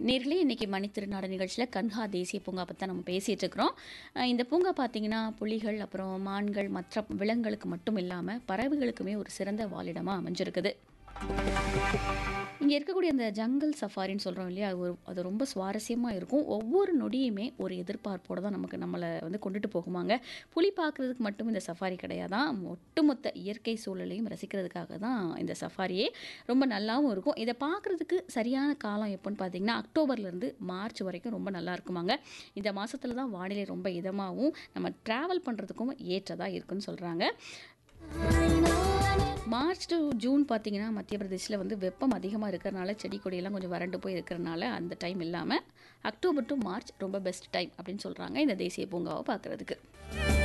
நேர்களே இன்னைக்கு மணித்திருநாடு நிகழ்ச்சியில் கன்ஹா தேசிய பூங்கா பற்றி நம்ம பேசிகிட்டு இருக்கிறோம் அஹ் இந்த பூங்கா பார்த்தீங்கன்னா புலிகள் அப்புறம் மான்கள் மற்ற விலங்குகளுக்கு மட்டும் இல்லாமல் பறவைகளுக்குமே ஒரு சிறந்த வாழிடமாக அமைஞ்சிருக்குது இங்கே இருக்கக்கூடிய அந்த ஜங்கல் சஃபாரின்னு சொல்கிறோம் இல்லையா அது ஒரு அது ரொம்ப சுவாரஸ்யமாக இருக்கும் ஒவ்வொரு நொடியுமே ஒரு எதிர்பார்ப்போடு தான் நமக்கு நம்மளை வந்து கொண்டுட்டு போகுமாங்க புலி பார்க்குறதுக்கு மட்டும் இந்த சஃபாரி கிடையாதான் ஒட்டுமொத்த இயற்கை சூழலையும் ரசிக்கிறதுக்காக தான் இந்த சஃபாரியே ரொம்ப நல்லாவும் இருக்கும் இதை பார்க்குறதுக்கு சரியான காலம் எப்போன்னு பார்த்தீங்கன்னா அக்டோபர்லேருந்து மார்ச் வரைக்கும் ரொம்ப நல்லா இருக்குமாங்க இந்த மாதத்தில் தான் வானிலை ரொம்ப இதமாகவும் நம்ம ட்ராவல் பண்ணுறதுக்கும் ஏற்றதாக இருக்குன்னு சொல்கிறாங்க மார்ச் டு ஜூன் பார்த்தீங்கன்னா மத்திய பிரதேசில் வந்து வெப்பம் அதிகமாக இருக்கிறனால செடி கொடியெல்லாம் கொஞ்சம் வறண்டு போய் இருக்கிறனால அந்த டைம் இல்லாமல் அக்டோபர் டு மார்ச் ரொம்ப பெஸ்ட் டைம் அப்படின்னு சொல்கிறாங்க இந்த தேசிய பூங்காவை பார்க்குறதுக்கு